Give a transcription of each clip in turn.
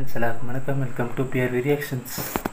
Friends எல்லாருக்கும் வணக்கம் welcome to beer reactions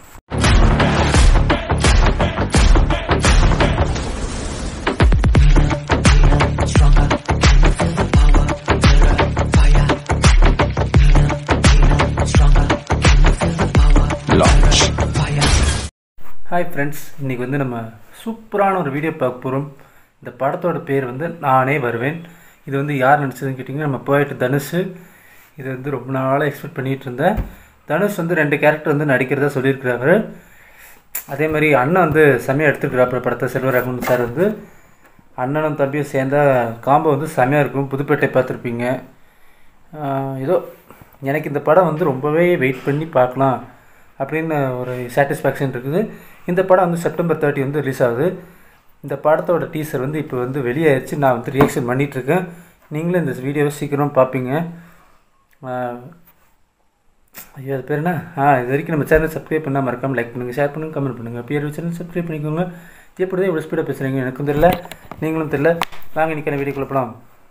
hi friends இன்றைக்கி வந்து நம்ம சூப்பரான ஒரு வீடியோ பார்க்க போகிறோம் இந்த படத்தோட பேர் வந்து நானே வருவேன் இது வந்து யார் நடிச்சதுன்னு கேட்டிங்கன்னா நம்ம போயிட்டு தனுஷ் இது வந்து ரொம்ப நாளாக எக்ஸ்பெக்ட் பண்ணிகிட்டு இருந்தேன் தனுஷ் வந்து ரெண்டு கேரக்டர் வந்து நடிக்கிறதா சொல்லியிருக்கிறாரு அதே மாதிரி அண்ணன் வந்து செம்மையாக எடுத்துருக்கிறாப்புல படத்தை செல்வராகவன் சார் வந்து அண்ணனும் தம்பியும் சேர்ந்தா காம்போ வந்து செம்மையாக இருக்கும் புதுப்பேட்டை பார்த்துருப்பீங்க ஆஹ் ஏதோ எனக்கு இந்த படம் வந்து ரொம்பவே வெயிட் பண்ணி பார்க்கலாம் அப்படின்னு ஒரு சாட்டிஸ்ஃபேக்ஷன் இருக்குது இந்த படம் வந்து செப்டம்பர் தேர்ட்டி வந்து ரிலீஸ் ஆகுது இந்த படத்தோட டீசர் வந்து இப்போ வந்து வெளியாயிருச்சு நான் வந்து ரியாக்ஷன் பண்ணிகிட்ருக்கேன் நீங்களும் இந்த வீடியோவை சீக்கிரம் பார்ப்பீங்க ஆஹ் ஐயோ அது பேர் என்ன ஆ இது வரைக்கும் நம்ம சேனல் சப்ஸ்கிரைப் பண்ணால் மறக்காமல் லைக் பண்ணுங்கள் ஷேர் பண்ணுங்கள் கமெண்ட் பண்ணுங்கள் பேர் சேனல் சப்ஸ்கிரைப் பண்ணிக்கோங்க எப்படி தான் இவ்வளோ ஸ்பீடாக பேசுகிறீங்க எனக்கும் தெரியல நீங்களும் தெரியல வாங்க இன்றைக்கான வீடியோக்குள்ள போகலாம்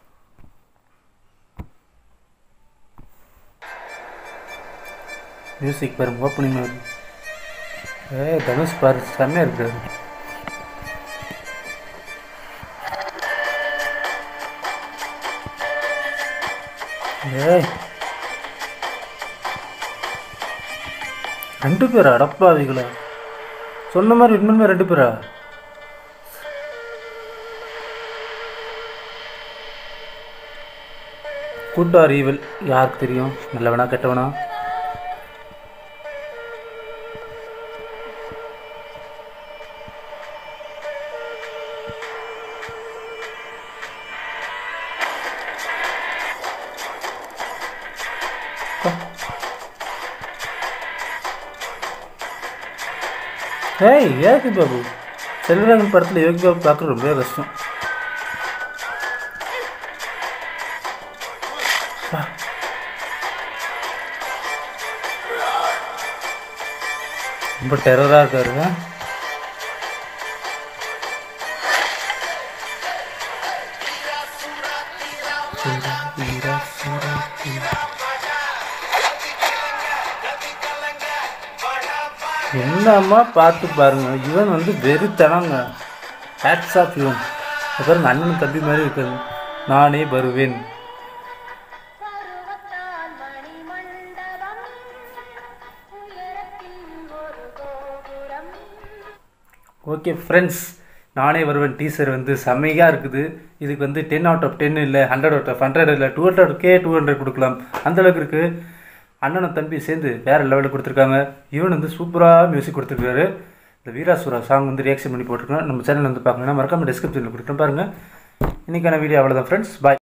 மியூசிக் பாருங்க ஓப்பனிங் ஏ தனுஷ் பாரு செம்மையாக இருக்காரு ஏய் ரெண்டு பேரா அடப்பாவிகளா சொன்ன மாதிரி உண்மையுமே ரெண்டு பேரா குட் ஆர் ஈவில் யாருக்கு தெரியும் நல்லவனா கெட்டவனா ஏய் யோகி பாபு செல்வராகன் படத்தில் யோகி பாபு பார்க்குறது ரொம்ப கஷ்டம் பா. ரொம்ப டெரராக இருக்காரு ஆ? சுரா, வீரா, சுரா, வீரா. என்னம்மா பார்த்து பாருங்க இவன் வந்து வெறித்தனங்க ஹேட்ஸ் ஆஃப் இவன் பாருங்க அண்ணன் தம்பி மாதிரி இருக்காது நானே வருவேன் பருவத்தால் மணிமண்டபம் உயரத்தில் ஒரு கோபுரம் ஓகே ஃப்ரெண்ட்ஸ் நானே வருவேன் டீசர் வந்து செம்மையாக இருக்குது இதுக்கு வந்து டென் அவுட் ஆஃப் டென் இல்லை ஹண்ட்ரட் அவுட் ஆஃப் ஹண்ட்ரட் இல்லை two hundred K two hundred கொடுக்கலாம் அந்த அளவுக்கு இருக்குது அண்ணனும் தம்பி சேர்ந்து வேறு லெவலில் கொடுத்துருக்காங்க இவன் வந்து சூப்பராக மியூசிக் கொடுத்துருக்காரு இந்த வீராசுரா சாங் வந்து ரியாக்ஷன் பண்ணி போட்டிருக்கேன் நம்ம சேனல் வந்து பார்க்கணும்னா மறக்காம டிஸ்கிரிப்ஷனில் கொடுக்குறேன் பாருங்கள் இன்றைக்கான வீடியோ அவ்வளோதான் ஃப்ரெண்ட்ஸ் பாய்